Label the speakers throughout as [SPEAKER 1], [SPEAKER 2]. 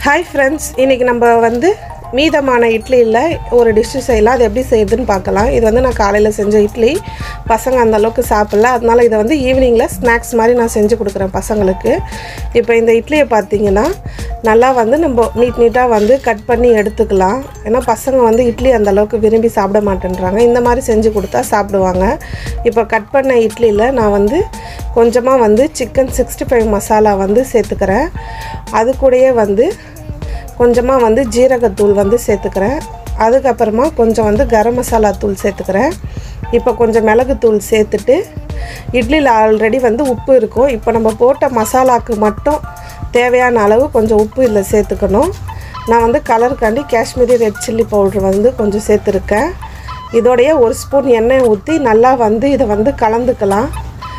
[SPEAKER 1] hi friends இன்றைக்கி நம்ம வந்து மீதமான இட்லியில் ஒரு டிஷ்ஷு செய்யலாம் அது எப்படி செய்யுதுன்னு பார்க்கலாம் இது வந்து நான் காலையில் செஞ்ச இட்லி பசங்க அந்த அளவுக்கு சாப்பிடல அதனால இதை வந்து ஈவினிங்கில் ஸ்நாக்ஸ் மாதிரி நான் செஞ்சு கொடுக்குறேன் பசங்களுக்கு இப்போ இந்த இட்லியை பார்த்தீங்கன்னா நல்லா வந்து நம்ம நீட் நீட்டாக வந்து கட் பண்ணி எடுத்துக்கலாம் ஏன்னா பசங்க வந்து இட்லி அந்த அளவுக்கு விரும்பி சாப்பிட மாட்டேன்றாங்க இந்த மாதிரி செஞ்சு கொடுத்தா சாப்பிடுவாங்க இப்போ கட் பண்ண இட்லியில் நான் வந்து கொஞ்சமாக வந்து சிக்கன் சிக்ஸ்டி ஃபைவ் மசாலா வந்து சேர்த்துக்கிறேன் அது கூடயே வந்து கொஞ்சமாக வந்து ஜீரகத்தூள் வந்து சேர்த்துக்கிறேன் அதுக்கப்புறமா கொஞ்சம் வந்து கரம் மசாலா தூள் சேர்த்துக்கிறேன் இப்போ கொஞ்சம் மிளகுத்தூள் சேர்த்துட்டு இட்லியில் ஆல்ரெடி வந்து உப்பு இருக்கும் இப்போ நம்ம போட்ட மசாலாவுக்கு மட்டும் தேவையான அளவு கொஞ்சம் உப்பு இதில் சேர்த்துக்கணும் நான் வந்து கலருக்காண்டி காஷ்மீரி ரெட் சில்லி பவுடர் வந்து கொஞ்சம் சேர்த்துருக்கேன் இதோடைய ஒரு ஸ்பூன் எண்ணெய் ஊற்றி நல்லா வந்து இதை வந்து கலந்துக்கலாம்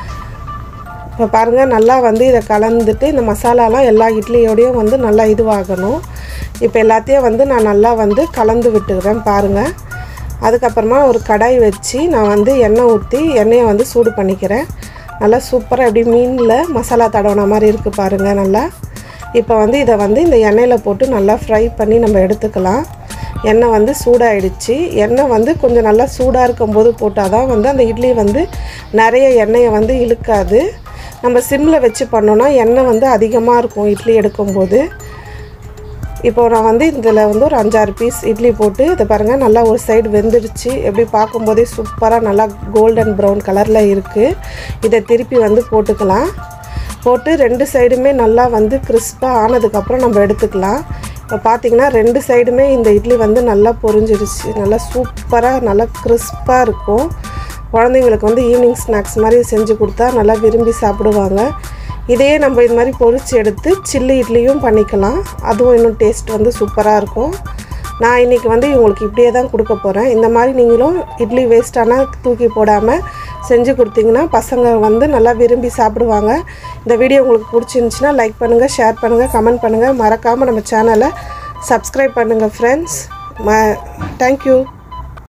[SPEAKER 1] இப்போ பாருங்கள் நல்லா வந்து இதை கலந்துட்டு இந்த மசாலாலாம் எல்லா இட்லியோடையும் வந்து நல்லா இதுவாகணும் இப்போ எல்லாத்தையும் வந்து நான் நல்லா வந்து கலந்து விட்டுக்கிறேன் பாருங்கள் அதுக்கப்புறமா ஒரு கடாய் வச்சு நான் வந்து எண்ணெய் ஊற்றி எண்ணெயை வந்து சூடு பண்ணிக்கிறேன் நல்லா சூப்பராக எப்படி மீனில் மசாலா தடவின மாதிரி இருக்குது பாருங்கள் நல்லா இப்போ வந்து இதை வந்து இந்த எண்ணெயில் போட்டு நல்லா ஃப்ரை பண்ணி நம்ம எடுத்துக்கலாம் எண்ணெய் வந்து சூடாயிடுச்சு எண்ணெய் வந்து கொஞ்சம் நல்லா சூடாக இருக்கும்போது போட்டால் தான் வந்து அந்த இட்லி வந்து நிறைய எண்ணெயை வந்து இழுக்காது நம்ம சிம்மில் வச்சு பண்ணோன்னா எண்ணெய் வந்து அதிகமாக இருக்கும் இட்லி எடுக்கும்போது இப்போ நான் வந்து இதில் வந்து ஒரு அஞ்சாறு பீஸ் இட்லி போட்டு இதை பாருங்கள் நல்லா ஒரு சைடு வெந்துடுச்சு எப்படி பார்க்கும்போதே சூப்பராக நல்லா கோல்டன் ப்ரௌன் கலரில் இருக்குது இதை திருப்பி வந்து போட்டுக்கலாம் போட்டு ரெண்டு சைடுமே நல்லா வந்து கிறிஸ்பாக ஆனதுக்கப்புறம் நம்ம எடுத்துக்கலாம் இப்போ பார்த்தீங்கன்னா ரெண்டு சைடுமே இந்த இட்லி வந்து நல்லா பொரிஞ்சிடுச்சு நல்லா சூப்பராக நல்லா கிறிஸ்பாக இருக்கும் குழந்தைங்களுக்கு வந்து ஈவினிங் ஸ்நாக்ஸ் மாதிரி செஞ்சு கொடுத்தா நல்லா விரும்பி சாப்பிடுவாங்க இதையே நம்ம இது மாதிரி பொரிச்சு எடுத்து சில்லி இட்லியும் பண்ணிக்கலாம் அதுவும் இன்னும் டேஸ்ட் வந்து சூப்பராக இருக்கும் நான் இன்றைக்கி வந்து இவங்களுக்கு இப்படியே தான் கொடுக்க போகிறேன் இந்த மாதிரி நீங்களும் இட்லி வேஸ்ட்டானா தூக்கி போடாமல் செஞ்சு கொடுத்தீங்கன்னா பசங்க வந்து நல்லா விரும்பி சாப்பிடுவாங்க இந்த வீடியோ உங்களுக்கு பிடிச்சிருந்துச்சின்னா லைக் பண்ணுங்கள் ஷேர் பண்ணுங்கள் கமெண்ட் பண்ணுங்கள் மறக்காமல் நம்ம சேனலை சப்ஸ்கிரைப் பண்ணுங்கள் ஃப்ரெண்ட்ஸ் ம தேங்க்யூ